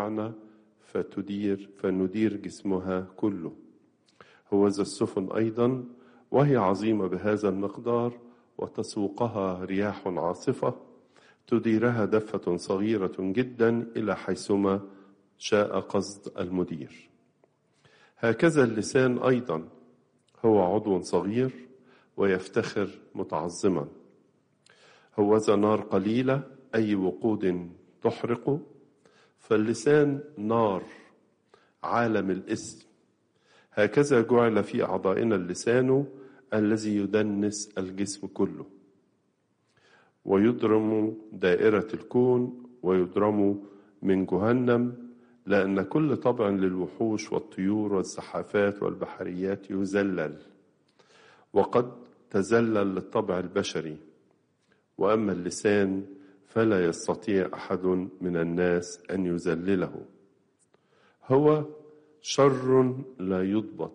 تطعنا فتدير فندير جسمها كله هو ذا السفن أيضا وهي عظيمة بهذا المقدار وتسوقها رياح عاصفة تديرها دفة صغيرة جدا إلى حيثما شاء قصد المدير هكذا اللسان أيضا هو عضو صغير ويفتخر متعظما هو ذا نار قليلة أي وقود تحرق فاللسان نار عالم الاسم هكذا جعل في أعضائنا اللسان الذي يدنس الجسم كله ويضرم دائرة الكون ويضرم من جهنم لأن كل طبع للوحوش والطيور والزحافات والبحريات يذلل وقد تذلل للطبع البشري وأما اللسان فلا يستطيع أحد من الناس أن يذلله هو شر لا يضبط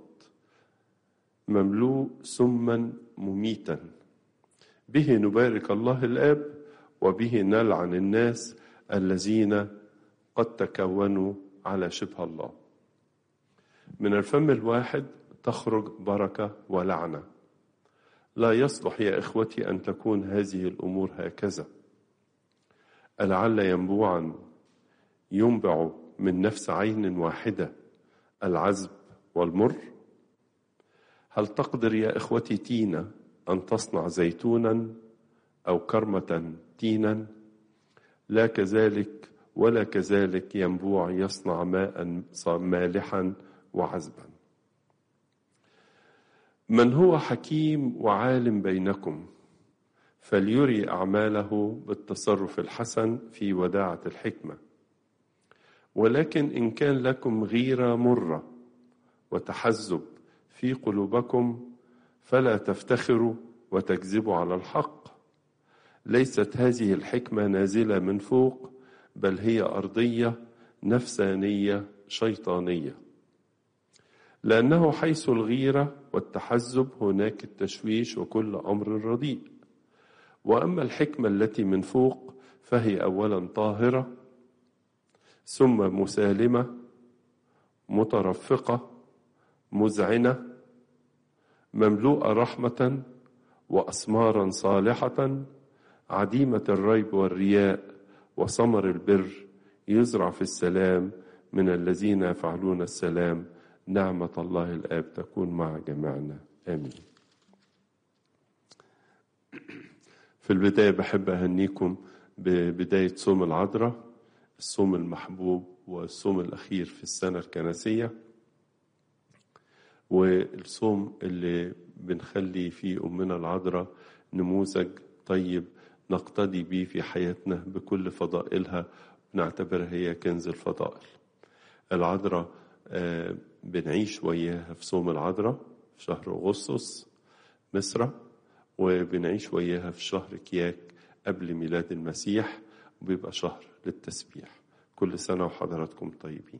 مملوء سما مميتا به نبارك الله الاب وبه نلعن الناس الذين قد تكونوا على شبه الله من الفم الواحد تخرج بركه ولعنه لا يصلح يا اخوتي ان تكون هذه الامور هكذا ألعل ينبوعا ينبع من نفس عين واحده العذب والمر هل تقدر يا اخوتي تينا ان تصنع زيتونا او كرمه تينا لا كذلك ولا كذلك ينبوع يصنع ماء مالحا وعذبا من هو حكيم وعالم بينكم فليري اعماله بالتصرف الحسن في وداعه الحكمه ولكن ان كان لكم غيره مره وتحزب في قلوبكم فلا تفتخروا وتكذبوا على الحق ليست هذه الحكمه نازله من فوق بل هي ارضيه نفسانيه شيطانيه لانه حيث الغيره والتحزب هناك التشويش وكل امر رديء واما الحكمه التي من فوق فهي اولا طاهره ثم مسالمه مترفقه مذعنه مملوءه رحمه واسمارا صالحه عديمه الريب والرياء وثمر البر يزرع في السلام من الذين يفعلون السلام نعمه الله الاب تكون مع جميعنا امين في البدايه بحب اهنيكم ببدايه صوم العذراء الصوم المحبوب والصوم الاخير في السنه الكنسيه والصوم اللي بنخلي فيه أمنا العذراء نموذج طيب نقتدي بيه في حياتنا بكل فضائلها نعتبرها هي كنز الفضائل العذراء بنعيش وياها في صوم العذراء في شهر أغسطس مصر وبنعيش وياها في شهر كياك قبل ميلاد المسيح وبيبقى شهر للتسبيح كل سنة وحضراتكم طيبين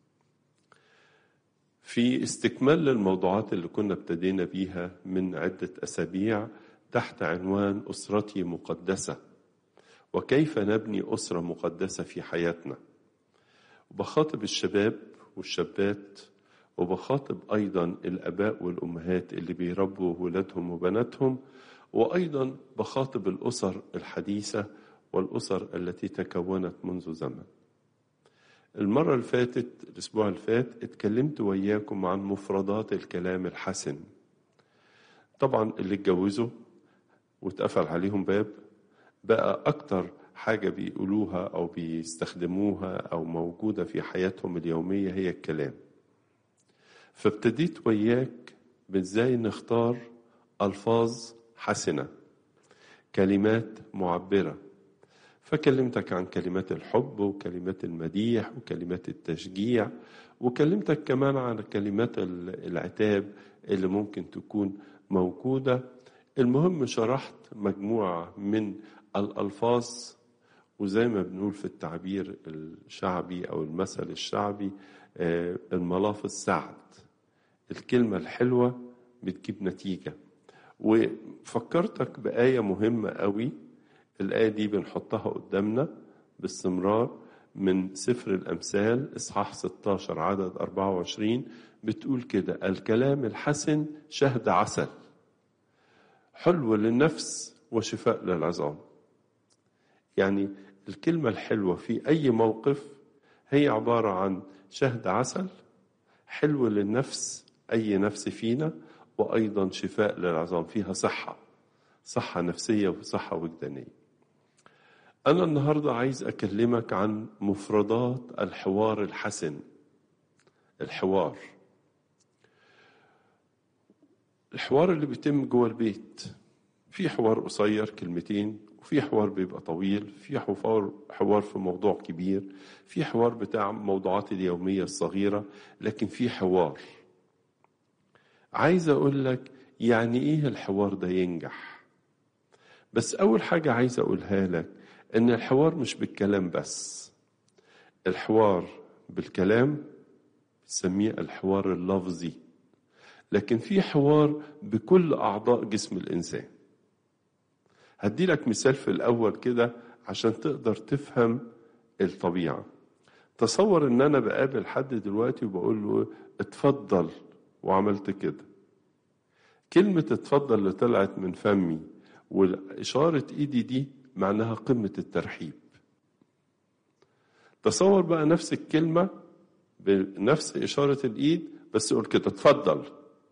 في استكمال للموضوعات اللي كنا ابتدينا بيها من عدة أسابيع تحت عنوان أسرتي مقدسة وكيف نبني أسرة مقدسة في حياتنا وبخاطب الشباب والشابات وبخاطب أيضا الآباء والأمهات اللي بيربوا ولادهم وبناتهم وأيضا بخاطب الأسر الحديثة والأسر التي تكونت منذ زمن المرة اللي فاتت الأسبوع اللي فات اتكلمت وياكم عن مفردات الكلام الحسن طبعا اللي اتجوزوا واتقفل عليهم باب بقى أكتر حاجة بيقولوها أو بيستخدموها أو موجودة في حياتهم اليومية هي الكلام فابتديت وياك بإزاي نختار ألفاظ حسنة كلمات معبرة فكلمتك عن كلمات الحب وكلمات المديح وكلمات التشجيع وكلمتك كمان عن كلمات العتاب اللي ممكن تكون موجودة المهم شرحت مجموعة من الألفاظ وزي ما بنقول في التعبير الشعبي أو المثل الشعبي الملافظ سعد الكلمة الحلوة بتجيب نتيجة وفكرتك بآية مهمة قوي الآية دي بنحطها قدامنا باستمرار من سفر الأمثال إصحاح 16 عدد 24 بتقول كده الكلام الحسن شهد عسل حلو للنفس وشفاء للعظام يعني الكلمة الحلوة في أي موقف هي عبارة عن شهد عسل حلو للنفس أي نفس فينا وأيضا شفاء للعظام فيها صحة صحة نفسية وصحة وجدانية أنا النهاردة عايز أكلمك عن مفردات الحوار الحسن الحوار الحوار اللي بيتم جوه البيت في حوار قصير كلمتين وفي حوار بيبقى طويل في حوار حوار في موضوع كبير في حوار بتاع موضوعات اليومية الصغيرة لكن في حوار عايز أقول لك يعني إيه الحوار ده ينجح بس أول حاجة عايز أقولها لك إن الحوار مش بالكلام بس الحوار بالكلام بنسميه الحوار اللفظي لكن في حوار بكل أعضاء جسم الإنسان هدي لك مثال في الأول كده عشان تقدر تفهم الطبيعة تصور إن أنا بقابل حد دلوقتي وبقول له اتفضل وعملت كده كلمة اتفضل اللي طلعت من فمي وإشارة إيدي دي معناها قمة الترحيب تصور بقى نفس الكلمة بنفس إشارة الإيد بس قول كده اتفضل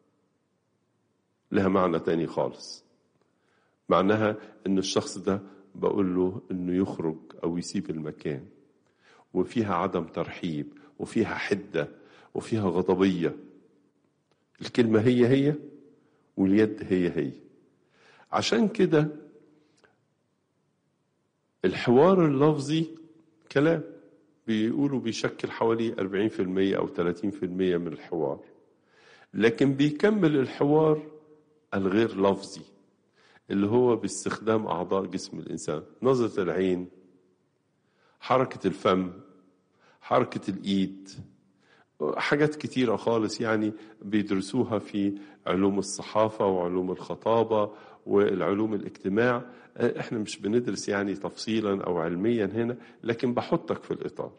لها معنى تاني خالص معناها ان الشخص ده بقول له انه يخرج او يسيب المكان وفيها عدم ترحيب وفيها حدة وفيها غضبية الكلمة هي هي واليد هي هي عشان كده الحوار اللفظي كلام بيقولوا بيشكل حوالي 40% أو 30% من الحوار لكن بيكمل الحوار الغير لفظي اللي هو باستخدام أعضاء جسم الإنسان نظرة العين حركة الفم حركة الإيد حاجات كتيرة خالص يعني بيدرسوها في علوم الصحافة وعلوم الخطابة والعلوم الاجتماع احنا مش بندرس يعني تفصيلا او علميا هنا لكن بحطك في الاطار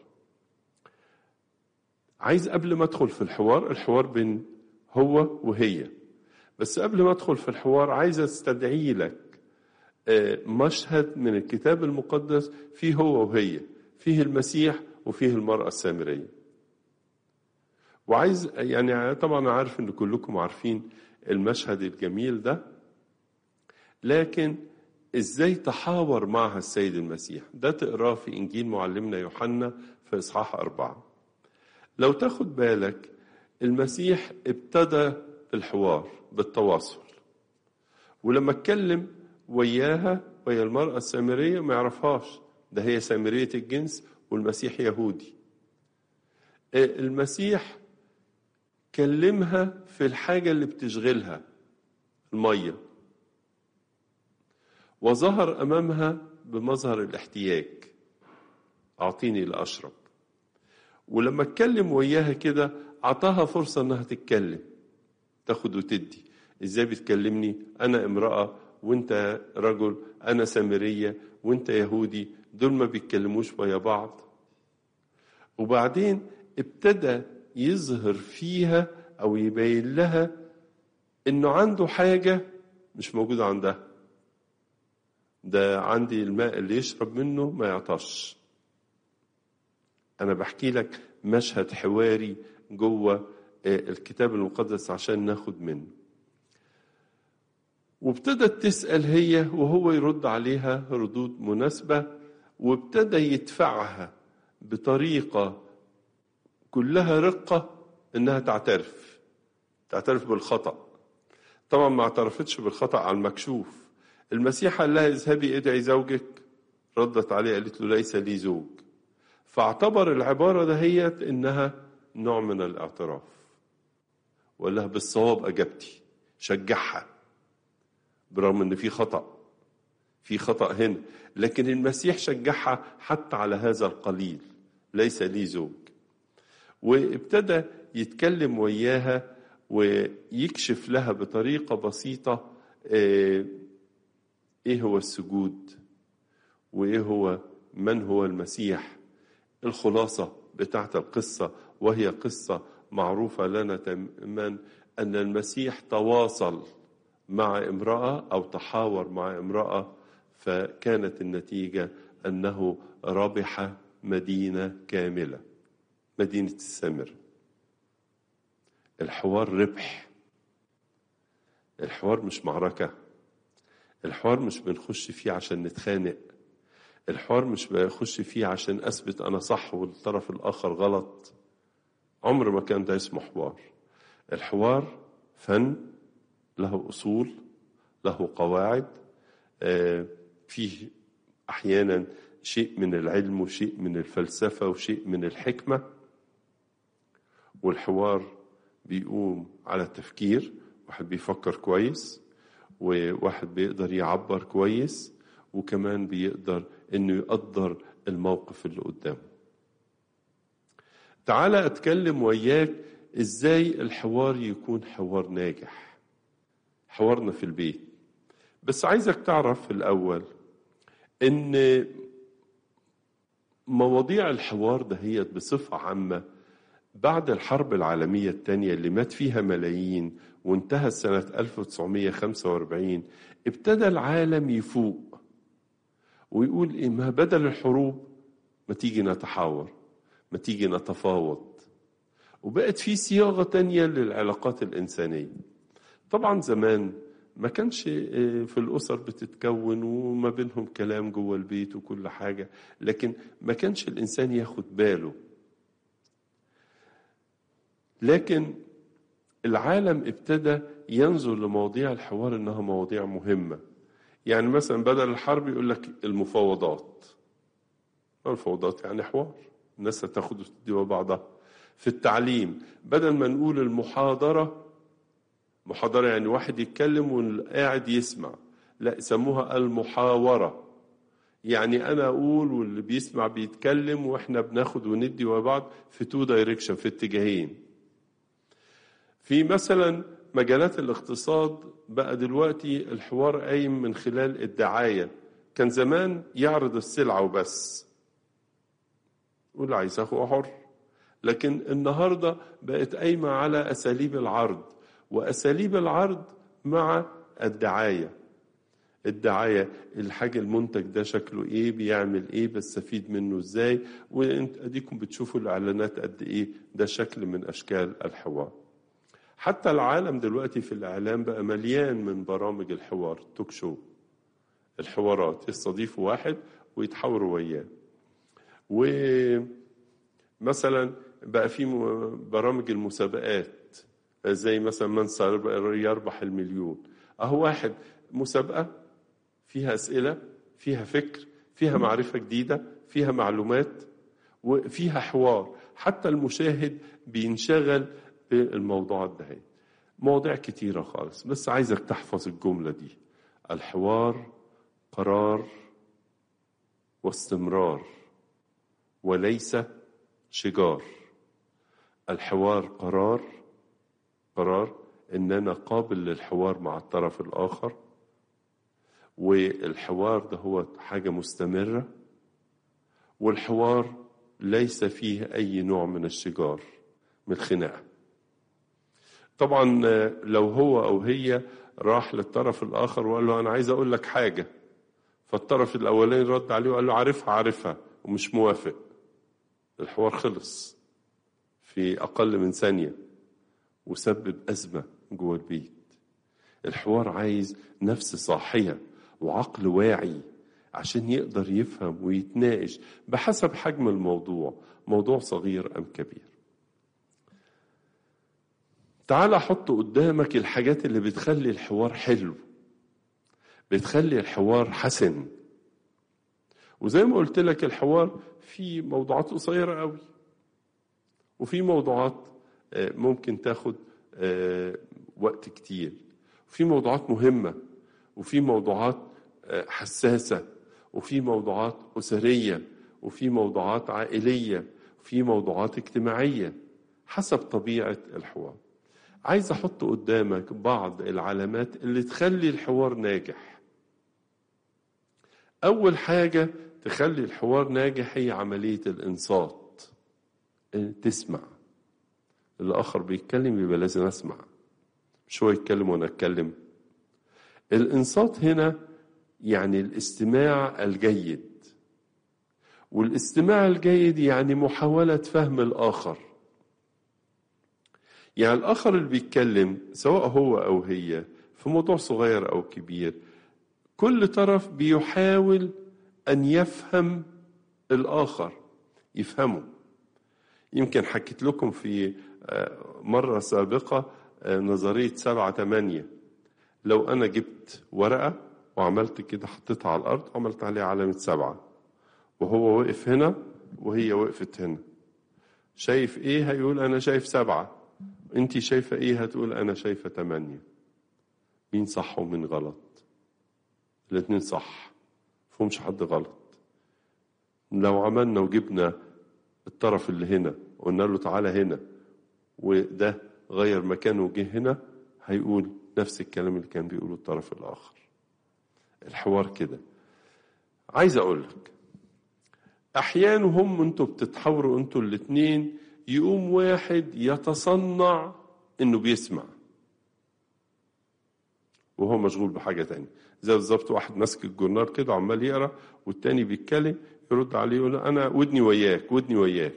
عايز قبل ما ادخل في الحوار الحوار بين هو وهي بس قبل ما ادخل في الحوار عايز استدعي لك مشهد من الكتاب المقدس فيه هو وهي فيه المسيح وفيه المرأة السامرية وعايز يعني طبعا عارف ان كلكم عارفين المشهد الجميل ده لكن ازاي تحاور معها السيد المسيح ده تقراه في انجيل معلمنا يوحنا في اصحاح اربعه لو تاخد بالك المسيح ابتدى الحوار بالتواصل ولما اتكلم وياها ويا المرأة السامرية ما يعرفهاش ده هي سامرية الجنس والمسيح يهودي المسيح كلمها في الحاجة اللي بتشغلها المية وظهر أمامها بمظهر الاحتياج أعطيني لأشرب ولما اتكلم وياها كده أعطاها فرصة إنها تتكلم تاخد وتدي إزاي بتكلمني أنا امرأة وأنت رجل أنا سامرية وأنت يهودي دول ما بيتكلموش ويا بعض وبعدين ابتدى يظهر فيها أو يبين لها إنه عنده حاجة مش موجودة عندها ده عندي الماء اللي يشرب منه ما يعطش أنا بحكي لك مشهد حواري جوه الكتاب المقدس عشان ناخد منه وابتدت تسأل هي وهو يرد عليها ردود مناسبة وابتدى يدفعها بطريقة كلها رقة إنها تعترف تعترف بالخطأ طبعا ما اعترفتش بالخطأ على المكشوف المسيح قال لها اذهبي ادعي زوجك ردت عليه قالت له ليس لي زوج فاعتبر العبارة دهيت إنها نوع من الاعتراف وقال لها بالصواب أجبتي شجعها برغم إن في خطأ في خطأ هنا لكن المسيح شجعها حتى على هذا القليل ليس لي زوج وابتدى يتكلم وياها ويكشف لها بطريقة بسيطة ايه هو السجود وايه هو من هو المسيح الخلاصة بتاعت القصة وهي قصة معروفة لنا تماما أن المسيح تواصل مع امرأة أو تحاور مع امرأة فكانت النتيجة أنه ربح مدينة كاملة مدينة السامرة الحوار ربح الحوار مش معركة الحوار مش بنخش فيه عشان نتخانق الحوار مش بخش فيه عشان أثبت أنا صح والطرف الآخر غلط عمر ما كان ده اسمه حوار الحوار فن له أصول له قواعد فيه أحيانا شيء من العلم وشيء من الفلسفة وشيء من الحكمة والحوار بيقوم على التفكير واحد بيفكر كويس وواحد بيقدر يعبر كويس وكمان بيقدر انه يقدر الموقف اللي قدامه تعالى اتكلم وياك ازاي الحوار يكون حوار ناجح حوارنا في البيت بس عايزك تعرف في الاول ان مواضيع الحوار دهيت بصفة عامة بعد الحرب العالمية الثانية اللي مات فيها ملايين وانتهت سنة 1945 ابتدى العالم يفوق ويقول إيه ما بدل الحروب ما تيجي نتحاور ما تيجي نتفاوض وبقت في صياغة تانية للعلاقات الإنسانية طبعا زمان ما كانش في الأسر بتتكون وما بينهم كلام جوه البيت وكل حاجة لكن ما كانش الإنسان ياخد باله لكن العالم ابتدى ينظر لمواضيع الحوار انها مواضيع مهمه يعني مثلا بدل الحرب يقول لك المفاوضات المفاوضات يعني حوار الناس هتاخد وتدي بعضها في التعليم بدل ما نقول المحاضره محاضره يعني واحد يتكلم والقاعد يسمع لا يسموها المحاوره يعني انا اقول واللي بيسمع بيتكلم واحنا بناخد وندي وبعض في تو دايركشن في اتجاهين في مثلا مجالات الاقتصاد بقى دلوقتي الحوار قايم من خلال الدعاية كان زمان يعرض السلعة وبس يقول عايزاه هو حر لكن النهاردة بقت قايمة على أساليب العرض وأساليب العرض مع الدعاية الدعاية الحاجة المنتج ده شكله ايه بيعمل ايه بستفيد منه ازاي وانت اديكم بتشوفوا الاعلانات قد ايه ده شكل من اشكال الحوار حتى العالم دلوقتي في الإعلام بقى مليان من برامج الحوار توك شو الحوارات يستضيفوا واحد ويتحاوروا وياه ومثلا بقى في برامج المسابقات زي مثلا من يربح المليون أهو واحد مسابقة فيها أسئلة فيها فكر فيها معرفة جديدة فيها معلومات وفيها حوار حتى المشاهد بينشغل بالموضوعات ده مواضيع كتيرة خالص بس عايزك تحفظ الجملة دي الحوار قرار واستمرار وليس شجار الحوار قرار قرار ان انا قابل للحوار مع الطرف الاخر والحوار ده هو حاجة مستمرة والحوار ليس فيه اي نوع من الشجار من الخناقه طبعا لو هو او هي راح للطرف الاخر وقال له انا عايز اقول لك حاجه فالطرف الاولاني رد عليه وقال له عارفها عارفها ومش موافق الحوار خلص في اقل من ثانيه وسبب ازمه جوه البيت الحوار عايز نفس صاحيه وعقل واعي عشان يقدر يفهم ويتناقش بحسب حجم الموضوع موضوع صغير ام كبير تعال حط قدامك الحاجات اللي بتخلي الحوار حلو بتخلي الحوار حسن وزي ما قلت لك الحوار في موضوعات قصيرة قوي وفي موضوعات ممكن تاخد وقت كتير وفي موضوعات مهمة وفي موضوعات حساسة وفي موضوعات أسرية وفي موضوعات عائلية وفي موضوعات اجتماعية حسب طبيعة الحوار عايز احط قدامك بعض العلامات اللي تخلي الحوار ناجح اول حاجه تخلي الحوار ناجح هي عملية الإنصات تسمع الآخر بيتكلم يبقى لازم أسمع مش هو يتكلم وأنا أتكلم الإنصات هنا يعني الاستماع الجيد والاستماع الجيد يعني محاولة فهم الآخر يعني الآخر اللي بيتكلم سواء هو أو هي في موضوع صغير أو كبير كل طرف بيحاول أن يفهم الآخر يفهمه يمكن حكيت لكم في مرة سابقة نظرية سبعة تمانية لو أنا جبت ورقة وعملت كده حطيتها على الأرض وعملت عليها علامة سبعة وهو وقف هنا وهي وقفت هنا شايف ايه هيقول انا شايف سبعة انت شايفة ايه هتقول انا شايفة تمانية مين صح ومين غلط الاتنين صح فهمش حد غلط لو عملنا وجبنا الطرف اللي هنا وقلنا له تعالى هنا وده غير مكانه وجه هنا هيقول نفس الكلام اللي كان بيقوله الطرف الآخر الحوار كده عايز أقول لك أحيانا هم أنتوا بتتحاوروا أنتوا الاتنين يقوم واحد يتصنع إنه بيسمع وهو مشغول بحاجة تانية زي بالظبط واحد ماسك الجورنال كده وعمال يقرا والتاني بيتكلم يرد عليه يقول أنا ودني وياك ودني وياك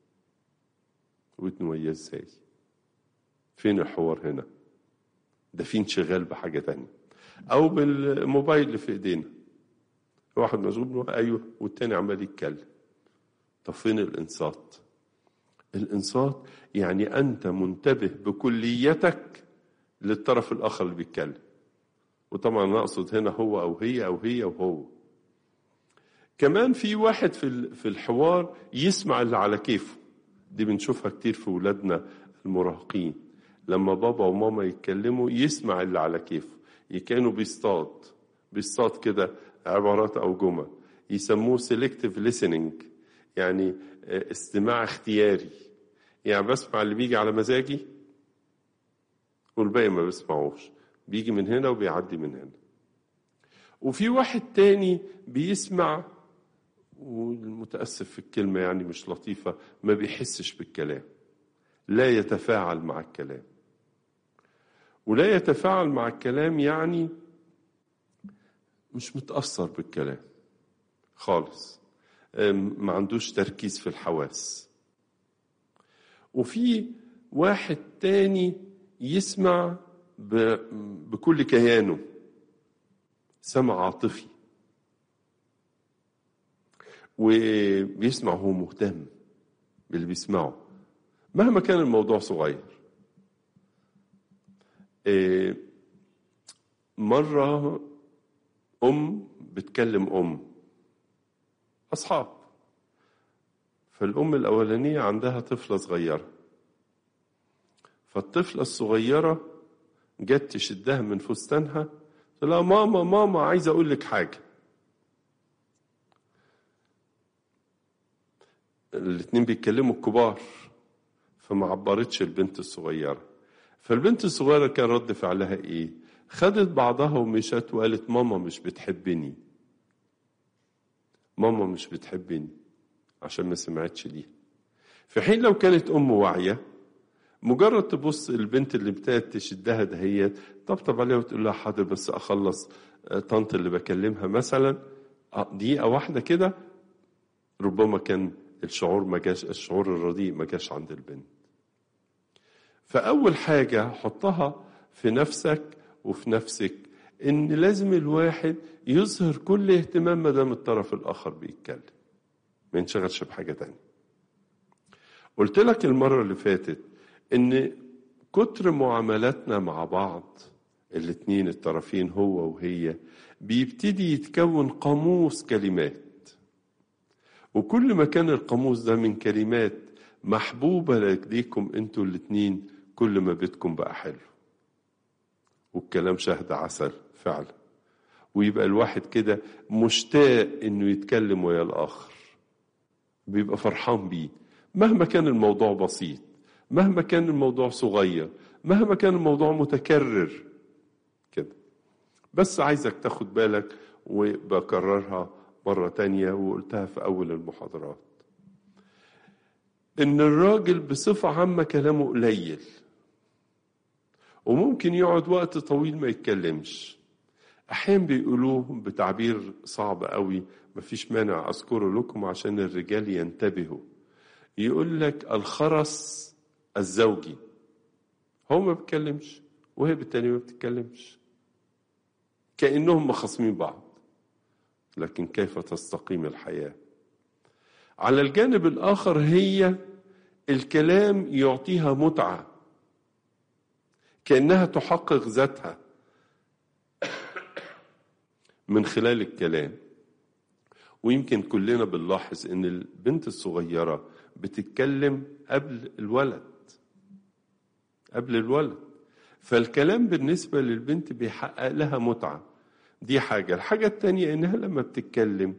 ودني وياه ازاي؟ فين الحوار هنا؟ ده في انشغال بحاجة تانية أو بالموبايل اللي في إيدينا واحد مشغول أيوه والتاني عمال يتكلم طب فين الإنصات؟ الإنصات يعني أنت منتبه بكليتك للطرف الآخر اللي بيتكلم وطبعا أنا أقصد هنا هو أو هي أو هي وهو كمان في واحد في في الحوار يسمع اللي على كيفه دي بنشوفها كتير في ولادنا المراهقين لما بابا وماما يتكلموا يسمع اللي على كيفه كانوا بيصطاد بيصطاد كده عبارات او جمل يسموه سيلكتيف listening يعني استماع اختياري يعني بسمع اللي بيجي على مزاجي والباقي ما بسمعوش بيجي من هنا وبيعدي من هنا وفي واحد تاني بيسمع والمتأسف في الكلمة يعني مش لطيفة ما بيحسش بالكلام لا يتفاعل مع الكلام ولا يتفاعل مع الكلام يعني مش متأثر بالكلام خالص ما عندوش تركيز في الحواس وفي واحد تاني يسمع بكل كيانه سمع عاطفي وبيسمع وهو مهتم باللي بيسمعه مهما كان الموضوع صغير مرة أم بتكلم أم أصحاب فالأم الأولانية عندها طفلة صغيرة فالطفلة الصغيرة جت تشدها من فستانها قلت لها ماما ماما عايز أقول لك حاجة الاتنين بيتكلموا الكبار فما عبرتش البنت الصغيرة فالبنت الصغيرة كان رد فعلها ايه خدت بعضها ومشت وقالت ماما مش بتحبني ماما مش بتحبني عشان ما سمعتش ليها في حين لو كانت ام واعيه مجرد تبص البنت اللي ابتدت تشدها دهيت طبطب عليها وتقول لها حاضر بس اخلص طنط اللي بكلمها مثلا دقيقه واحده كده ربما كان الشعور ما جاش الشعور الرديء ما جاش عند البنت فأول حاجة حطها في نفسك وفي نفسك إن لازم الواحد يظهر كل اهتمام ما دام الطرف الآخر بيتكلم ما ينشغلش بحاجة تانية قلت لك المرة اللي فاتت إن كتر معاملاتنا مع بعض الاتنين الطرفين هو وهي بيبتدي يتكون قاموس كلمات وكل ما كان القاموس ده من كلمات محبوبة لديكم انتوا الاتنين كل ما بيتكم بقى حلو والكلام شهد عسل فعلا ويبقى الواحد كده مشتاق انه يتكلم ويا الاخر بيبقى فرحان بيه مهما كان الموضوع بسيط مهما كان الموضوع صغير مهما كان الموضوع متكرر كده بس عايزك تاخد بالك وبكررها مرة تانية وقلتها في أول المحاضرات إن الراجل بصفة عامة كلامه قليل وممكن يقعد وقت طويل ما يتكلمش أحيانا بيقولوه بتعبير صعب قوي مفيش مانع أذكره لكم عشان الرجال ينتبهوا يقول لك الخرس الزوجي هو ما بيتكلمش وهي بالتالي ما بتتكلمش كأنهم مخاصمين بعض لكن كيف تستقيم الحياة على الجانب الآخر هي الكلام يعطيها متعة كأنها تحقق ذاتها من خلال الكلام ويمكن كلنا بنلاحظ ان البنت الصغيرة بتتكلم قبل الولد قبل الولد فالكلام بالنسبة للبنت بيحقق لها متعة دي حاجة الحاجة التانية انها لما بتتكلم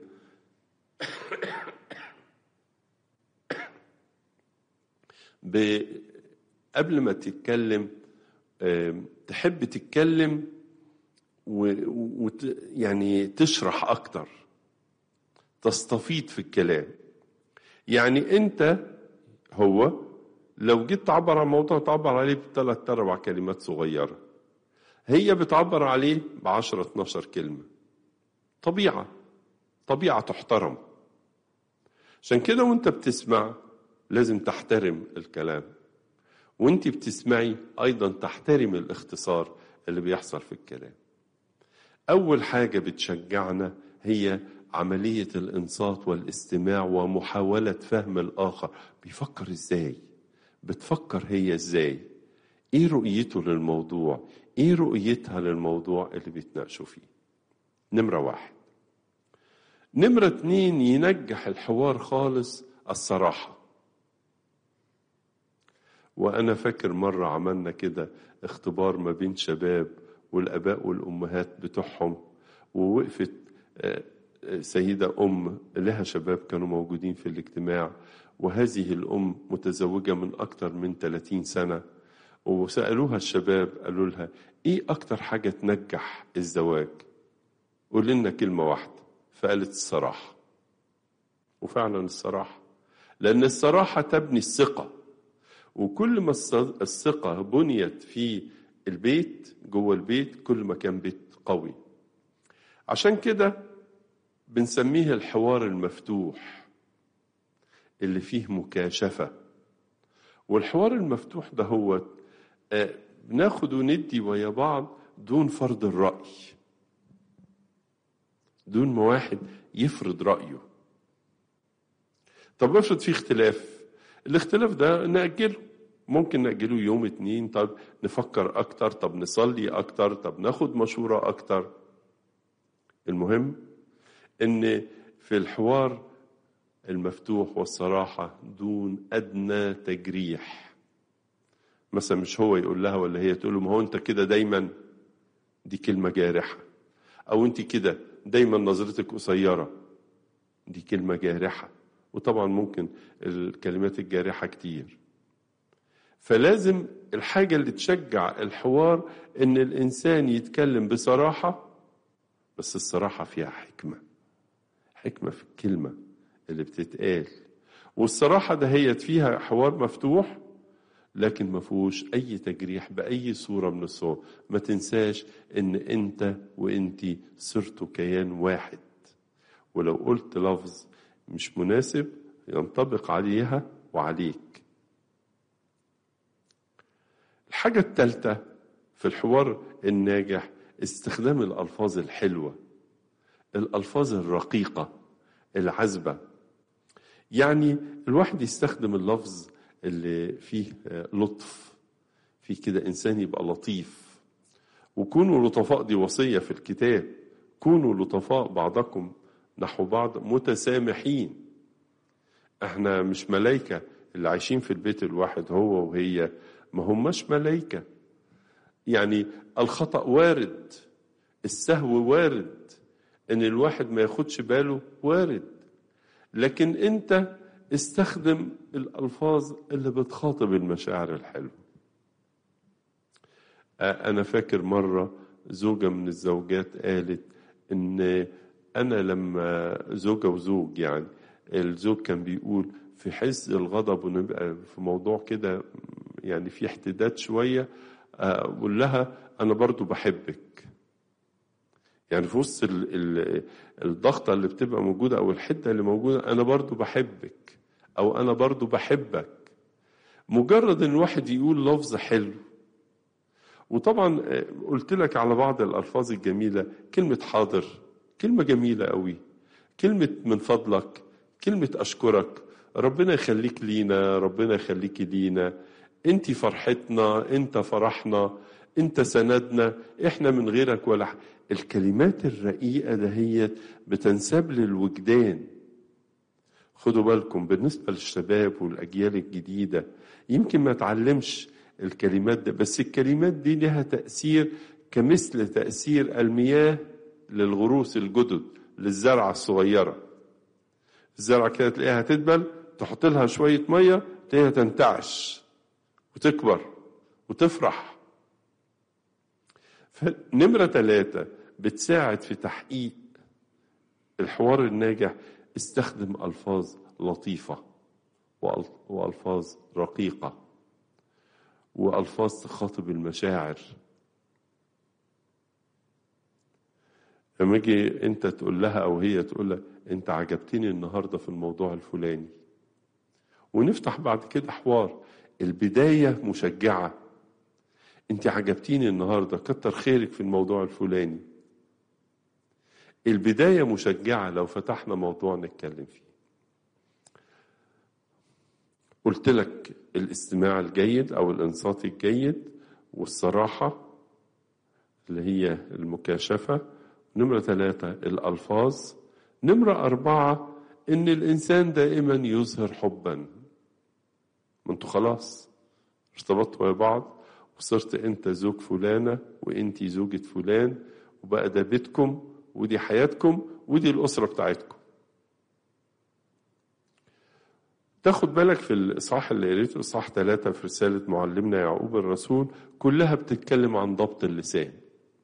ب... قبل ما تتكلم تحب تتكلم و... و... يعني تشرح اكتر تستفيض في الكلام يعني انت هو لو جيت تعبر عن موضوع تعبر عليه بثلاث اربع كلمات صغيره هي بتعبر عليه ب 10 12 كلمه طبيعه طبيعه تحترم عشان كده وانت بتسمع لازم تحترم الكلام وانت بتسمعي ايضا تحترم الاختصار اللي بيحصل في الكلام اول حاجه بتشجعنا هي عمليه الانصات والاستماع ومحاوله فهم الاخر بيفكر ازاي بتفكر هي ازاي ايه رؤيته للموضوع ايه رؤيتها للموضوع اللي بيتناقشوا فيه نمرة واحد نمرة اتنين ينجح الحوار خالص الصراحة وأنا فاكر مرة عملنا كده اختبار ما بين شباب والآباء والأمهات بتوعهم ووقفت سيدة أم لها شباب كانوا موجودين في الاجتماع وهذه الأم متزوجة من أكثر من 30 سنة وسألوها الشباب قالوا لها إيه أكتر حاجة تنجح الزواج قول لنا كلمة واحدة فقالت الصراحة وفعلا الصراحة لأن الصراحة تبني الثقة وكل ما الثقة بنيت في البيت جوه البيت كل ما كان بيت قوي عشان كده بنسميه الحوار المفتوح اللي فيه مكاشفة والحوار المفتوح ده هو بناخد وندي ويا بعض دون فرض الرأي دون ما واحد يفرض رأيه طب افرض في اختلاف الاختلاف ده نأجله ممكن نأجله يوم اتنين طب نفكر أكتر طب نصلي أكتر طب ناخد مشورة أكتر المهم إن في الحوار المفتوح والصراحة دون أدنى تجريح مثلا مش هو يقول لها ولا هي تقول له ما هو أنت كده دايما دي كلمة جارحة أو أنت كده دايما نظرتك قصيرة دي كلمة جارحة وطبعا ممكن الكلمات الجارحة كتير فلازم الحاجة اللي تشجع الحوار إن الإنسان يتكلم بصراحة بس الصراحة فيها حكمة حكمة في الكلمة اللي بتتقال والصراحة دهيت فيها حوار مفتوح لكن ما فيهوش أي تجريح بأي صورة من الصور ما تنساش إن أنت وأنتي صرتوا كيان واحد ولو قلت لفظ مش مناسب ينطبق عليها وعليك الحاجة الثالثة في الحوار الناجح استخدام الألفاظ الحلوة الألفاظ الرقيقة العذبة يعني الواحد يستخدم اللفظ اللي فيه لطف فيه كده إنسان يبقى لطيف وكونوا لطفاء دي وصية في الكتاب كونوا لطفاء بعضكم نحو بعض متسامحين احنا مش ملايكة اللي عايشين في البيت الواحد هو وهي ما هماش ملايكة يعني الخطأ وارد السهو وارد ان الواحد ما ياخدش باله وارد لكن انت استخدم الالفاظ اللي بتخاطب المشاعر الحلوه انا فاكر مره زوجه من الزوجات قالت ان أنا لما زوجة وزوج يعني الزوج كان بيقول في حس الغضب ونبقى في موضوع كده يعني في احتداد شوية أقول لها أنا برضو بحبك يعني في وسط ال ال الضغطة اللي بتبقى موجودة أو الحدة اللي موجودة أنا برضو بحبك أو أنا برضو بحبك مجرد إن الواحد يقول لفظ حلو وطبعا قلت لك على بعض الألفاظ الجميلة كلمة حاضر كلمة جميلة قوي كلمة من فضلك كلمة أشكرك ربنا يخليك لينا ربنا يخليك لينا انت فرحتنا انت فرحنا انت سندنا احنا من غيرك ولا ح... الكلمات الرقيقة دهيت بتنساب للوجدان خدوا بالكم بالنسبة للشباب والأجيال الجديدة يمكن ما تعلمش الكلمات دي بس الكلمات دي لها تأثير كمثل تأثير المياه للغروس الجدد للزرعة الصغيرة الزرعة كده تلاقيها تدبل تحط لها شوية مية تلاقيها تنتعش وتكبر وتفرح فنمرة ثلاثة بتساعد في تحقيق الحوار الناجح استخدم ألفاظ لطيفة وألفاظ رقيقة وألفاظ تخاطب المشاعر لما يجي انت تقول لها او هي تقول لك انت عجبتني النهارده في الموضوع الفلاني ونفتح بعد كده حوار البدايه مشجعه انت عجبتيني النهارده كتر خيرك في الموضوع الفلاني البدايه مشجعه لو فتحنا موضوع نتكلم فيه قلت لك الاستماع الجيد او الانصات الجيد والصراحه اللي هي المكاشفه نمرة ثلاثة الألفاظ نمرة أربعة إن الإنسان دائما يظهر حبا ما انتوا خلاص ارتبطتوا مع بعض وصرت أنت زوج فلانة وأنت زوجة فلان وبقى ده بيتكم ودي حياتكم ودي الأسرة بتاعتكم تاخد بالك في الإصحاح اللي قريته إصحاح ثلاثة في رسالة معلمنا يعقوب الرسول كلها بتتكلم عن ضبط اللسان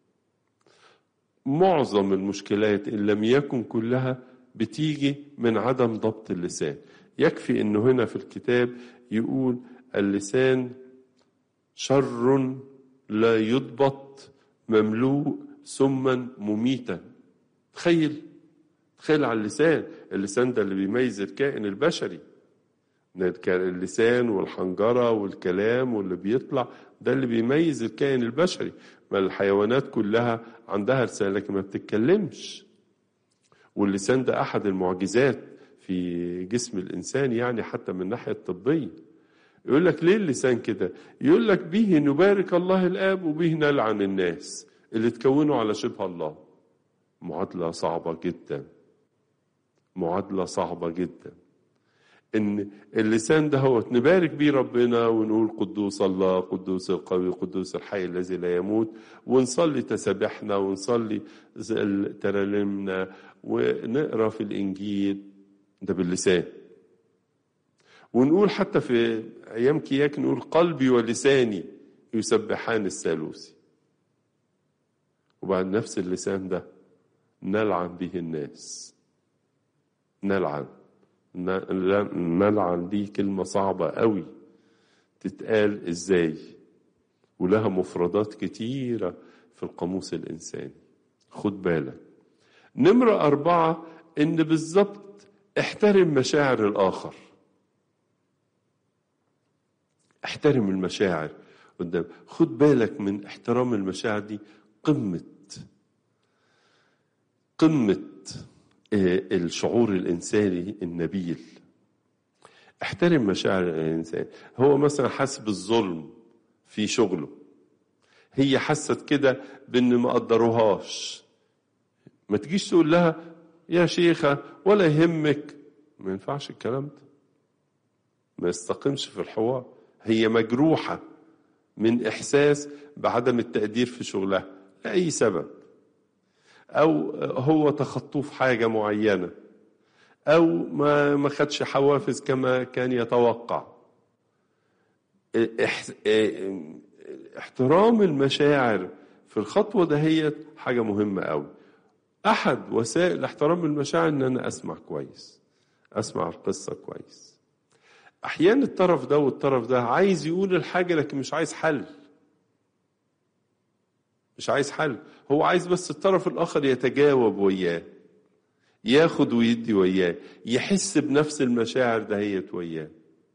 معظم المشكلات إن لم يكن كلها بتيجي من عدم ضبط اللسان يكفي انه هنا في الكتاب يقول اللسان شر لا يضبط مملوء سما مميتا تخيل تخيل على اللسان اللسان ده اللي بيميز الكائن البشري اللسان والحنجرة والكلام واللي بيطلع ده اللي بيميز الكائن البشري ما الحيوانات كلها عندها لسان لكن ما بتتكلمش واللسان ده أحد المعجزات في جسم الإنسان يعني حتى من الناحية الطبية يقول لك ليه اللسان كده يقول لك به نبارك الله الآب وبه نلعن الناس اللي تكونوا على شبه الله معادلة صعبة جدا معادلة صعبة جدا ان اللسان ده هو نبارك بيه ربنا ونقول قدوس الله قدوس القوي قدوس الحي الذي لا يموت ونصلي تسابيحنا ونصلي ترانيمنا ونقرا في الانجيل ده باللسان ونقول حتى في ايام كياك نقول قلبي ولساني يسبحان الثالوث وبعد نفس اللسان ده نلعن به الناس نلعن نلعن دي كلمة صعبة قوي تتقال ازاي ولها مفردات كتيرة في القاموس الإنساني خد بالك نمرة أربعة إن بالظبط احترم مشاعر الآخر احترم المشاعر قدام خد بالك من احترام المشاعر دي قمة قمة الشعور الإنساني النبيل احترم مشاعر الإنسان هو مثلا حاسس بالظلم في شغله هي حست كده بأن ما قدروهاش ما تجيش تقول لها يا شيخة ولا يهمك ما ينفعش الكلام ده ما يستقيمش في الحوار هي مجروحة من إحساس بعدم التقدير في شغلها لأي سبب او هو تخطوه في حاجه معينه او ما ما خدش حوافز كما كان يتوقع احترام المشاعر في الخطوه دهيت حاجه مهمه قوي احد وسائل احترام المشاعر ان انا اسمع كويس اسمع القصه كويس احيانا الطرف ده والطرف ده عايز يقول الحاجه لكن مش عايز حل مش عايز حل هو عايز بس الطرف الاخر يتجاوب وياه ياخد ويدي وياه يحس بنفس المشاعر دهيت وياه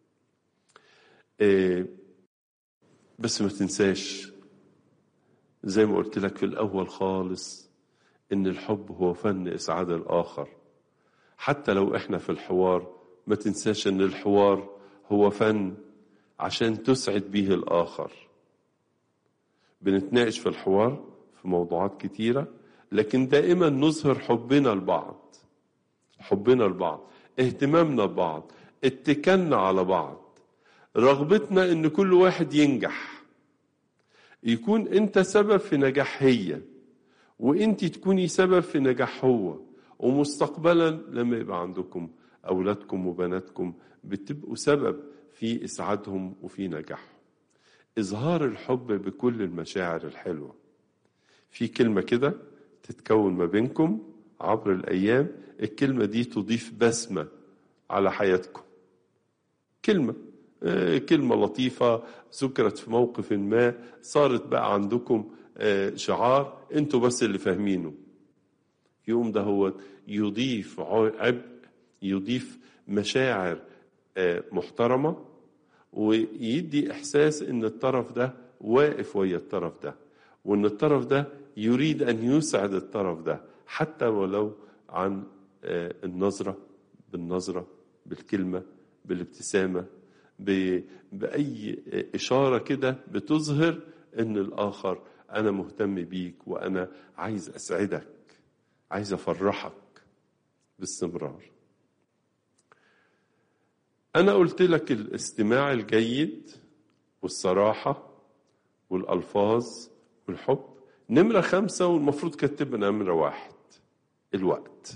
إيه بس ما تنساش زي ما قلت لك في الاول خالص ان الحب هو فن اسعاد الاخر حتى لو احنا في الحوار ما تنساش ان الحوار هو فن عشان تسعد به الاخر بنتناقش في الحوار في موضوعات كتيرة لكن دائما نظهر حبنا لبعض حبنا لبعض اهتمامنا ببعض اتكلنا على بعض رغبتنا ان كل واحد ينجح يكون انت سبب في نجاح هي وانت تكوني سبب في نجاح هو ومستقبلا لما يبقى عندكم اولادكم وبناتكم بتبقوا سبب في اسعادهم وفي نجاحهم اظهار الحب بكل المشاعر الحلوه في كلمه كده تتكون ما بينكم عبر الايام الكلمه دي تضيف بسمه على حياتكم كلمه كلمة لطيفة ذكرت في موقف ما صارت بقى عندكم شعار انتوا بس اللي فاهمينه يوم ده هو يضيف عبء يضيف مشاعر محترمة ويدي إحساس إن الطرف ده واقف ويا الطرف ده وإن الطرف ده يريد أن يسعد الطرف ده حتى ولو عن النظرة بالنظرة بالكلمة بالابتسامة بأي إشارة كده بتظهر إن الآخر أنا مهتم بيك وأنا عايز أسعدك عايز أفرحك باستمرار أنا قلت لك الاستماع الجيد والصراحة والألفاظ والحب نمرة خمسة والمفروض كتبنا نمرة واحد الوقت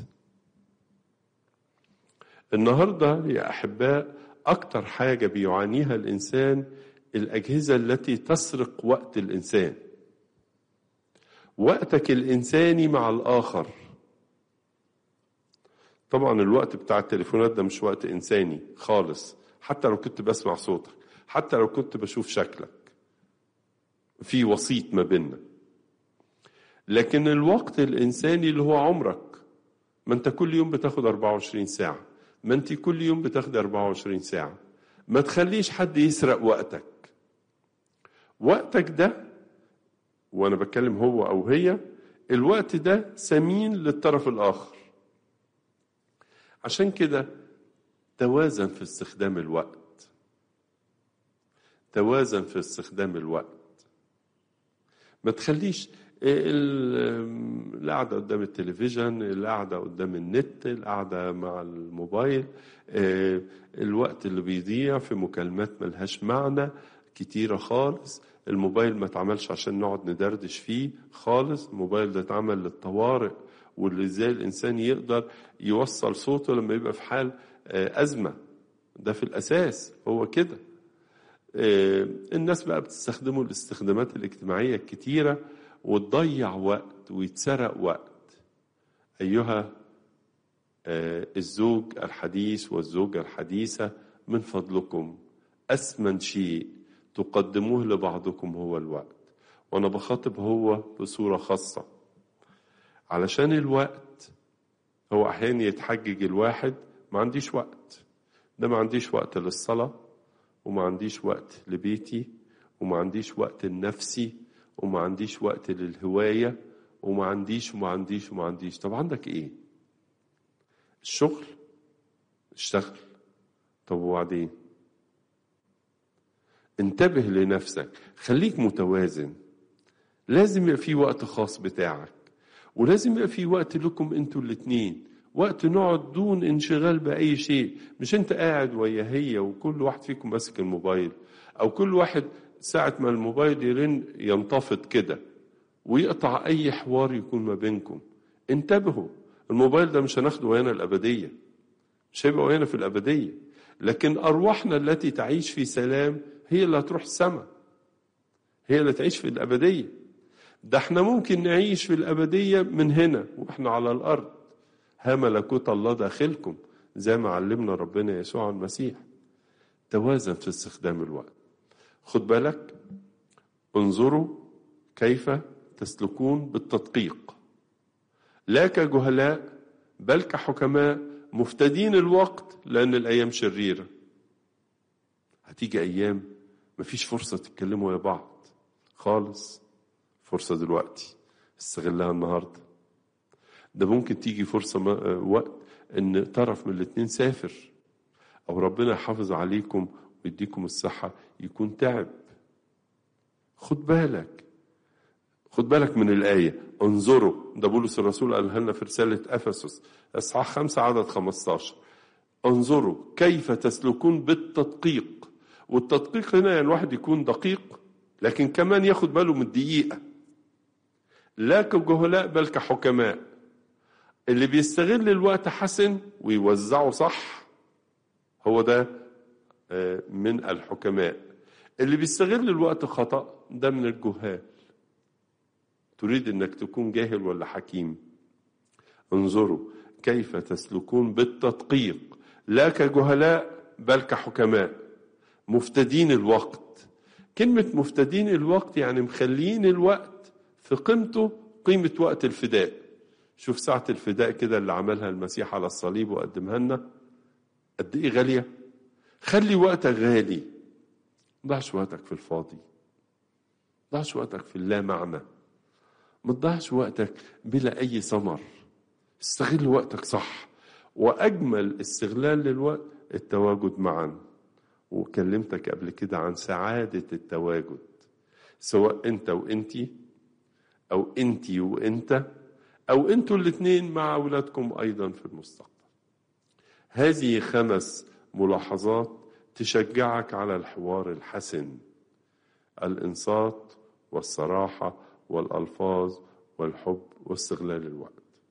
النهاردة يا أحباء أكتر حاجة بيعانيها الإنسان الأجهزة التي تسرق وقت الإنسان وقتك الإنساني مع الآخر طبعا الوقت بتاع التليفونات ده مش وقت إنساني خالص حتى لو كنت بسمع صوتك حتى لو كنت بشوف شكلك في وسيط ما بيننا لكن الوقت الإنساني اللي هو عمرك ما أنت كل يوم بتاخد 24 ساعة ما أنت كل يوم بتاخد 24 ساعة ما تخليش حد يسرق وقتك وقتك ده وأنا بتكلم هو أو هي الوقت ده ثمين للطرف الآخر عشان كده توازن في استخدام الوقت توازن في استخدام الوقت ما تخليش القعدة قدام التلفزيون القعدة قدام النت القعدة مع الموبايل الوقت اللي بيضيع في مكالمات ملهاش معنى كتيرة خالص الموبايل ما اتعملش عشان نقعد ندردش فيه خالص الموبايل ده اتعمل للطوارئ واللي ازاي الانسان يقدر يوصل صوته لما يبقى في حال ازمه ده في الاساس هو كده الناس بقى بتستخدمه الاستخدامات الاجتماعيه الكتيره وتضيع وقت ويتسرق وقت ايها الزوج الحديث والزوجه الحديثه من فضلكم اثمن شيء تقدموه لبعضكم هو الوقت وانا بخاطب هو بصوره خاصه علشان الوقت هو احيانا يتحجج الواحد ما عنديش وقت ده ما عنديش وقت للصلاة وما عنديش وقت لبيتي وما عنديش وقت لنفسي وما عنديش وقت للهواية وما عنديش وما عنديش وما عنديش طب عندك ايه الشغل اشتغل طب وبعدين انتبه لنفسك خليك متوازن لازم يبقى في وقت خاص بتاعك ولازم يبقى في وقت لكم انتوا الاتنين وقت نقعد دون انشغال بأي شيء مش انت قاعد ويا هي وكل واحد فيكم ماسك الموبايل او كل واحد ساعة ما الموبايل يرن ينتفض كده ويقطع اي حوار يكون ما بينكم انتبهوا الموبايل ده مش هناخده ويانا الابدية مش هيبقى ويانا في الابدية لكن ارواحنا التي تعيش في سلام هي اللي هتروح السماء هي اللي تعيش في الابدية ده احنا ممكن نعيش في الأبدية من هنا واحنا على الأرض ها ملكوت الله داخلكم زي ما علمنا ربنا يسوع المسيح توازن في استخدام الوقت خد بالك انظروا كيف تسلكون بالتدقيق لا كجهلاء بل كحكماء مفتدين الوقت لأن الأيام شريرة هتيجي أيام مفيش فرصة تتكلموا يا بعض خالص فرصة دلوقتي استغلها النهاردة ده ممكن تيجي فرصة وقت ان طرف من الاتنين سافر او ربنا يحافظ عليكم ويديكم الصحة يكون تعب خد بالك خد بالك من الآية انظروا ده بولس الرسول قالها لنا في رسالة أفسس إصحاح خمسة عدد 15 انظروا كيف تسلكون بالتدقيق والتدقيق هنا يعني الواحد يكون دقيق لكن كمان ياخد باله من الدقيقة لا كجهلاء بل كحكماء اللي بيستغل الوقت حسن ويوزعه صح هو ده من الحكماء اللي بيستغل الوقت خطأ ده من الجهال تريد انك تكون جاهل ولا حكيم انظروا كيف تسلكون بالتدقيق لا كجهلاء بل كحكماء مفتدين الوقت كلمة مفتدين الوقت يعني مخلين الوقت في قيمته قيمة وقت الفداء شوف ساعة الفداء كده اللي عملها المسيح على الصليب وقدمها لنا قد ايه غالية خلي وقتك غالي ضعش وقتك في الفاضي ضعش وقتك في اللا معنى ما تضيعش وقتك بلا اي ثمر استغل وقتك صح واجمل استغلال للوقت التواجد معا وكلمتك قبل كده عن سعادة التواجد سواء انت وانتي او انتي وانت او انتوا الاثنين مع اولادكم ايضا في المستقبل هذه خمس ملاحظات تشجعك على الحوار الحسن الانصات والصراحه والالفاظ والحب واستغلال الوقت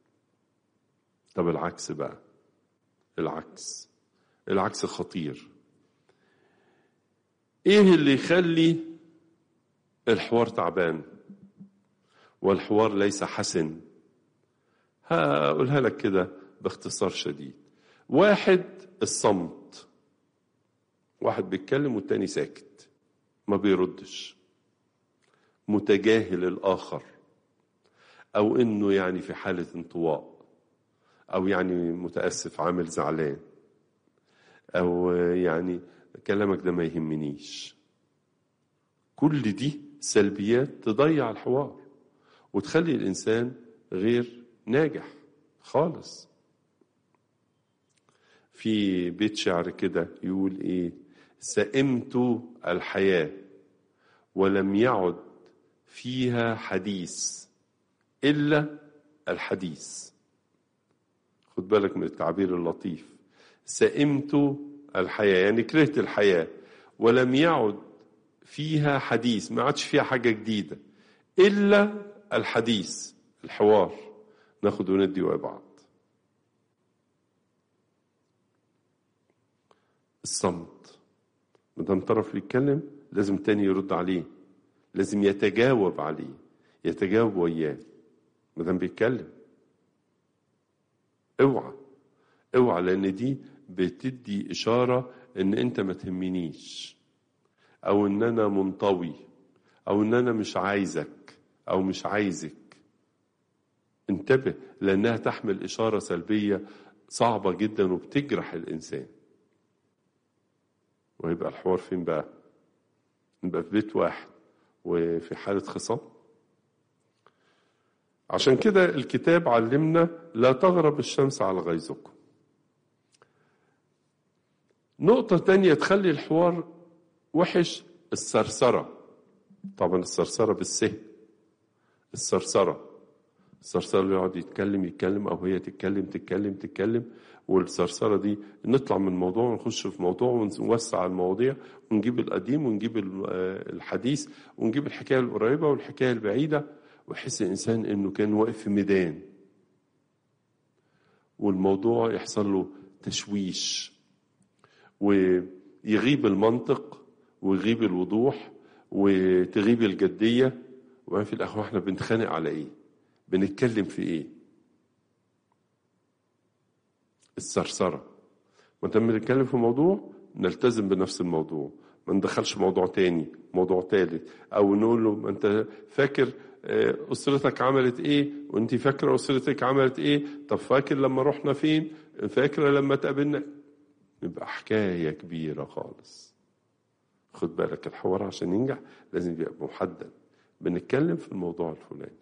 طب العكس بقى العكس العكس خطير ايه اللي يخلي الحوار تعبان والحوار ليس حسن هقولها لك كده باختصار شديد واحد الصمت واحد بيتكلم والتاني ساكت ما بيردش متجاهل الآخر أو إنه يعني في حالة انطواء أو يعني متأسف عامل زعلان أو يعني كلامك ده ما يهمنيش كل دي سلبيات تضيع الحوار وتخلي الإنسان غير ناجح خالص في بيت شعر كده يقول ايه سئمت الحياة ولم يعد فيها حديث إلا الحديث خد بالك من التعبير اللطيف سئمت الحياة يعني كرهت الحياة ولم يعد فيها حديث ما عادش فيها حاجة جديدة إلا الحديث الحوار ناخد وندي ويا بعض الصمت ما دام طرف يتكلم لازم تاني يرد عليه لازم يتجاوب عليه يتجاوب وياه ما دام بيتكلم اوعى اوعى لان دي بتدي اشاره ان انت ما تهمنيش او ان انا منطوي او ان انا مش عايزك او مش عايزك انتبه لانها تحمل اشاره سلبيه صعبه جدا وبتجرح الانسان ويبقى الحوار فين بقى نبقى في بيت واحد وفي حالة خصام عشان كده الكتاب علمنا لا تغرب الشمس على غيظكم نقطة تانية تخلي الحوار وحش الثرثرة طبعا الثرثرة بالسه الثرثرة الثرثرة اللي يقعد يتكلم يتكلم أو هي تتكلم تتكلم تتكلم والثرثرة دي نطلع من موضوع ونخش في موضوع ونوسع المواضيع ونجيب القديم ونجيب الحديث ونجيب الحكاية القريبة والحكاية البعيدة ويحس الإنسان إنه كان واقف في ميدان والموضوع يحصل له تشويش ويغيب المنطق ويغيب الوضوح وتغيب الجدية وبعدين في الاخر احنا بنتخانق على ايه بنتكلم في ايه الثرثره ما دام بنتكلم في موضوع نلتزم بنفس الموضوع ما ندخلش موضوع تاني موضوع تالت او نقول له ما انت فاكر اسرتك عملت ايه وانت فاكره اسرتك عملت ايه طب فاكر لما رحنا فين فاكره لما تقابلنا يبقى حكايه كبيره خالص خد بالك الحوار عشان ينجح لازم يبقى محدد بنتكلم في الموضوع الفلاني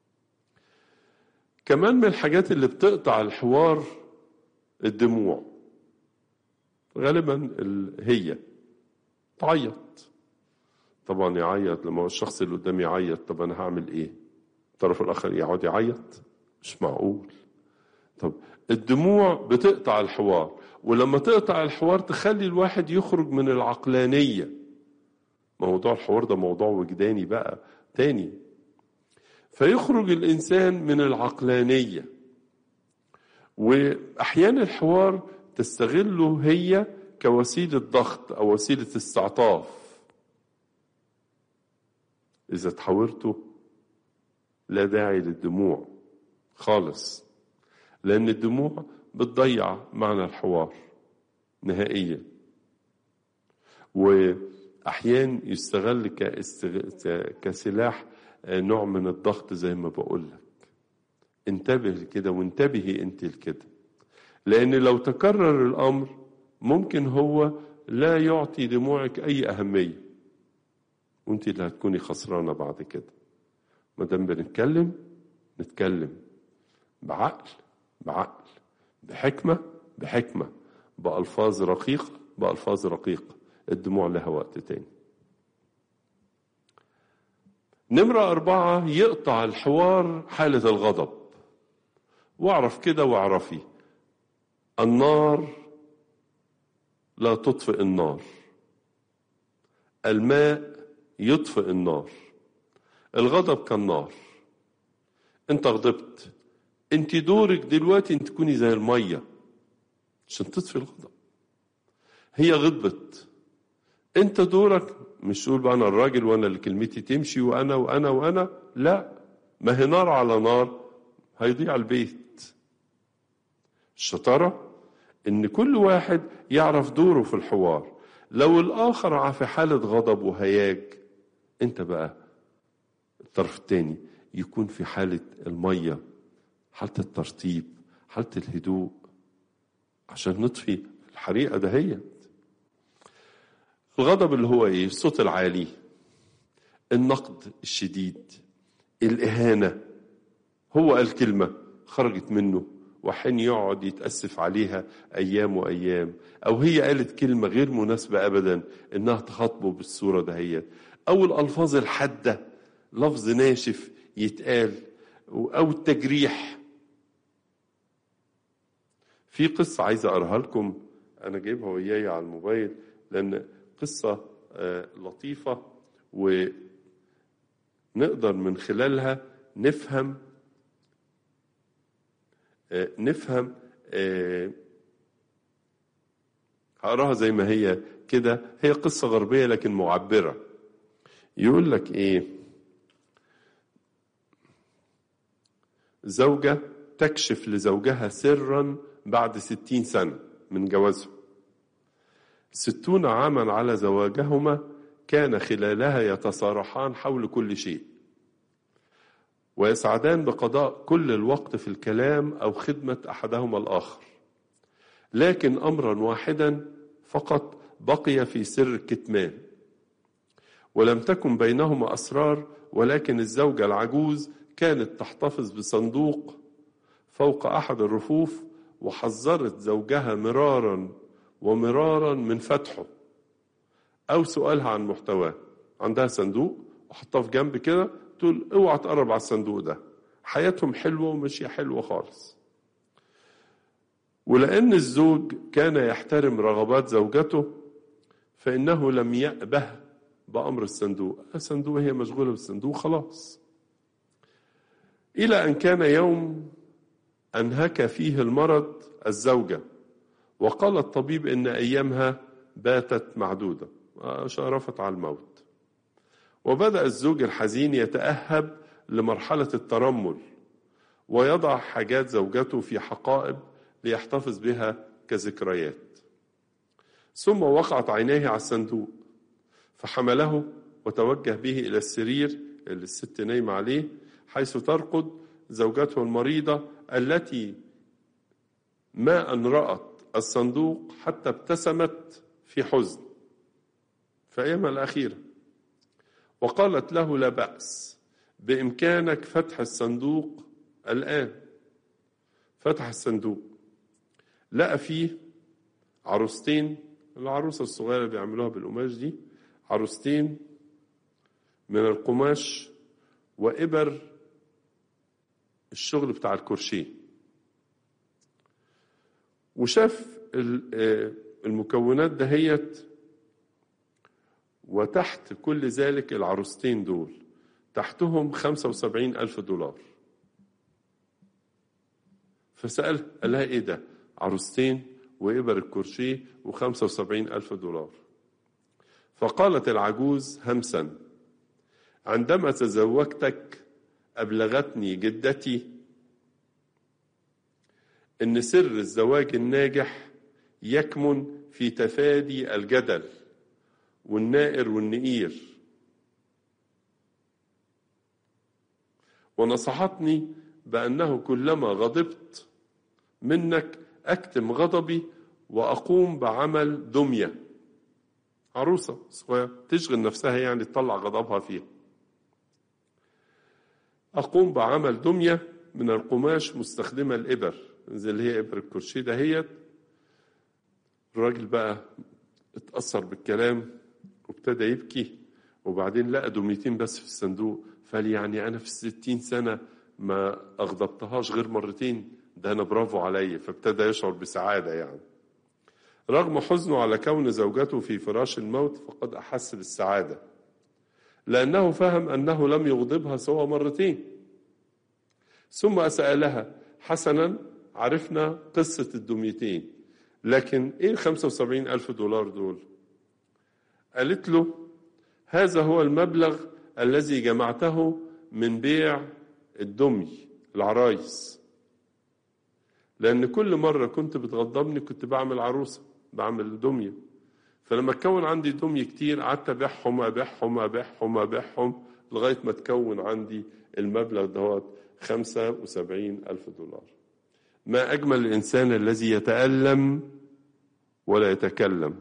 كمان من الحاجات اللي بتقطع الحوار الدموع غالبا هي تعيط طبعا يعيط لما الشخص اللي قدامي يعيط طب انا هعمل ايه الطرف الاخر يقعد يعيط مش معقول طب الدموع بتقطع الحوار ولما تقطع الحوار تخلي الواحد يخرج من العقلانية موضوع الحوار ده موضوع وجداني بقى تاني فيخرج الإنسان من العقلانية وأحيانا الحوار تستغله هي كوسيلة ضغط أو وسيلة استعطاف إذا تحاورته لا داعي للدموع خالص لأن الدموع بتضيع معنى الحوار نهائيا وأحيان يستغل كسلاح نوع من الضغط زي ما بقول لك انتبه لكده وانتبهي انت لكده لأن لو تكرر الأمر ممكن هو لا يعطي دموعك أي أهمية وانت اللي هتكوني خسرانة بعد كده ما دام بنتكلم نتكلم بعقل بعقل بحكمة بحكمة بألفاظ رقيقة بألفاظ رقيقة الدموع لها وقت تاني نمرة أربعة يقطع الحوار حالة الغضب واعرف كده واعرفي النار لا تطفئ النار الماء يطفئ النار الغضب كالنار انت غضبت انت دورك دلوقتي انت تكوني زي الميه عشان تطفي الغضب هي غضبت انت دورك مش تقول بقى انا الراجل وانا اللي كلمتي تمشي وانا وانا وانا لا ما هي نار على نار هيضيع البيت الشطاره ان كل واحد يعرف دوره في الحوار لو الاخر في حاله غضب وهياج انت بقى الطرف الثاني يكون في حاله الميه حالة الترطيب حالة الهدوء عشان نطفي الحريقة دهيت الغضب اللي هو ايه الصوت العالي النقد الشديد الإهانة هو قال كلمة خرجت منه وحين يقعد يتأسف عليها أيام وأيام أو هي قالت كلمة غير مناسبة أبدا إنها تخاطبه بالصورة دهيت أو الألفاظ الحادة لفظ ناشف يتقال أو التجريح في قصة عايز أقراها لكم أنا جايبها وياي على الموبايل لأن قصة لطيفة ونقدر من خلالها نفهم نفهم هقراها زي ما هي كده هي قصة غربية لكن معبرة يقول لك إيه زوجة تكشف لزوجها سرا بعد ستين سنة من جوازهم ستون عاما على زواجهما كان خلالها يتصارحان حول كل شيء ويسعدان بقضاء كل الوقت في الكلام أو خدمة أحدهما الآخر لكن أمرا واحدا فقط بقي في سر الكتمان ولم تكن بينهما أسرار ولكن الزوجة العجوز كانت تحتفظ بصندوق فوق أحد الرفوف وحذرت زوجها مرارا ومرارا من فتحه أو سؤالها عن محتواه عندها صندوق وحطها في جنب كده تقول اوعى تقرب على الصندوق ده حياتهم حلوة وماشية حلوة خالص ولأن الزوج كان يحترم رغبات زوجته فإنه لم يأبه بأمر الصندوق الصندوق هي مشغولة بالصندوق خلاص إلى أن كان يوم أنهك فيه المرض الزوجة وقال الطبيب إن أيامها باتت معدودة شرفت على الموت وبدأ الزوج الحزين يتأهب لمرحلة الترمل ويضع حاجات زوجته في حقائب ليحتفظ بها كذكريات ثم وقعت عينيه على الصندوق فحمله وتوجه به إلى السرير اللي الست نايمة عليه حيث ترقد زوجته المريضة التي ما أن رأت الصندوق حتى ابتسمت في حزن في أيامها الأخيرة وقالت له لا بأس بإمكانك فتح الصندوق الآن فتح الصندوق لقى فيه عروستين العروسة الصغيرة اللي بيعملوها بالقماش دي عروستين من القماش وإبر الشغل بتاع الكرشيه وشاف المكونات دهيت وتحت كل ذلك العروستين دول تحتهم خمسة وسبعين ألف دولار فسأل قال لها إيه ده عروستين وإبر الكرشيه وخمسة وسبعين ألف دولار فقالت العجوز همسا عندما تزوجتك أبلغتني جدتي إن سر الزواج الناجح يكمن في تفادي الجدل والنائر والنئير ونصحتني بأنه كلما غضبت منك أكتم غضبي وأقوم بعمل دمية عروسة صغيرة تشغل نفسها يعني تطلع غضبها فيها أقوم بعمل دمية من القماش مستخدمة الإبر زي اللي هي إبر الكرشيه دهيت الراجل بقى اتأثر بالكلام وابتدى يبكي وبعدين لقى دميتين بس في الصندوق فقال يعني أنا في الستين سنة ما أغضبتهاش غير مرتين ده أنا برافو عليا فابتدى يشعر بسعادة يعني رغم حزنه على كون زوجته في فراش الموت فقد أحس بالسعادة لأنه فهم أنه لم يغضبها سوى مرتين ثم سألها حسنا عرفنا قصة الدميتين لكن إيه الخمسة وسبعين ألف دولار دول قالت له هذا هو المبلغ الذي جمعته من بيع الدمي العرايس لأن كل مرة كنت بتغضبني كنت بعمل عروسة بعمل دمية فلما تكون عندي دمي كتير قعدت أبيعهم أبيعهم أبيعهم أبيعهم لغاية ما تكون عندي المبلغ دوت خمسة وسبعين ألف دولار ما أجمل الإنسان الذي يتألم ولا يتكلم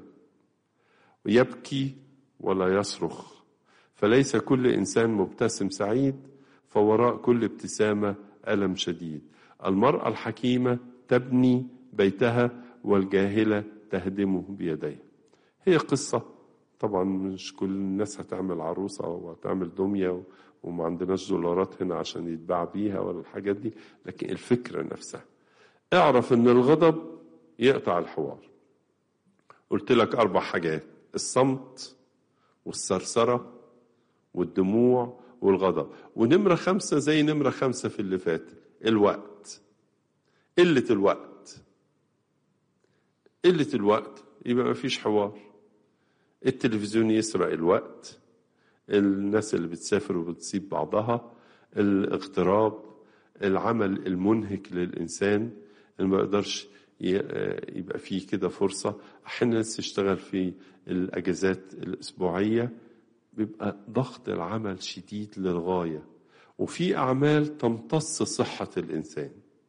ويبكي ولا يصرخ فليس كل إنسان مبتسم سعيد فوراء كل ابتسامة ألم شديد المرأة الحكيمة تبني بيتها والجاهلة تهدمه بيديها هي قصة طبعا مش كل الناس هتعمل عروسة وهتعمل دمية وما عندناش دولارات هنا عشان يتباع بيها ولا الحاجات دي لكن الفكرة نفسها اعرف ان الغضب يقطع الحوار قلت لك اربع حاجات الصمت والثرثرة والدموع والغضب ونمرة خمسة زي نمرة خمسة في اللي فات الوقت قلة الوقت قلة الوقت يبقى ما فيش حوار التلفزيون يسرق الوقت الناس اللي بتسافر وبتسيب بعضها الاغتراب العمل المنهك للإنسان اللي ما يقدرش يبقى فيه كده فرصة أحيانا الناس تشتغل في الأجازات الأسبوعية بيبقى ضغط العمل شديد للغاية وفي أعمال تمتص صحة الإنسان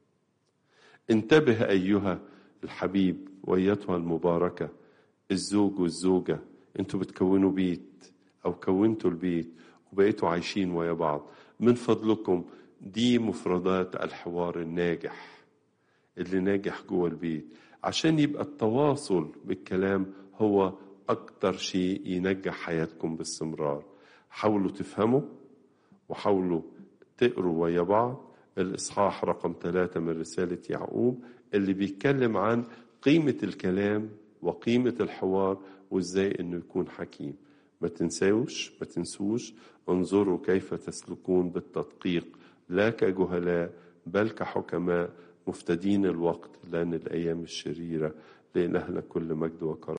انتبه أيها الحبيب وأيتها المباركة الزوج والزوجة انتوا بتكونوا بيت أو كونتوا البيت وبقيتوا عايشين ويا بعض من فضلكم دي مفردات الحوار الناجح اللي ناجح جوه البيت عشان يبقى التواصل بالكلام هو أكتر شيء ينجح حياتكم باستمرار حاولوا تفهموا وحاولوا تقروا ويا بعض الإصحاح رقم ثلاثة من رسالة يعقوب اللي بيتكلم عن قيمة الكلام وقيمة الحوار وإزاي إنه يكون حكيم ما تنسوش ما تنسوش انظروا كيف تسلكون بالتدقيق لا كجهلاء بل كحكماء مفتدين الوقت لأن الأيام الشريرة لإلهنا كل مجد وكرم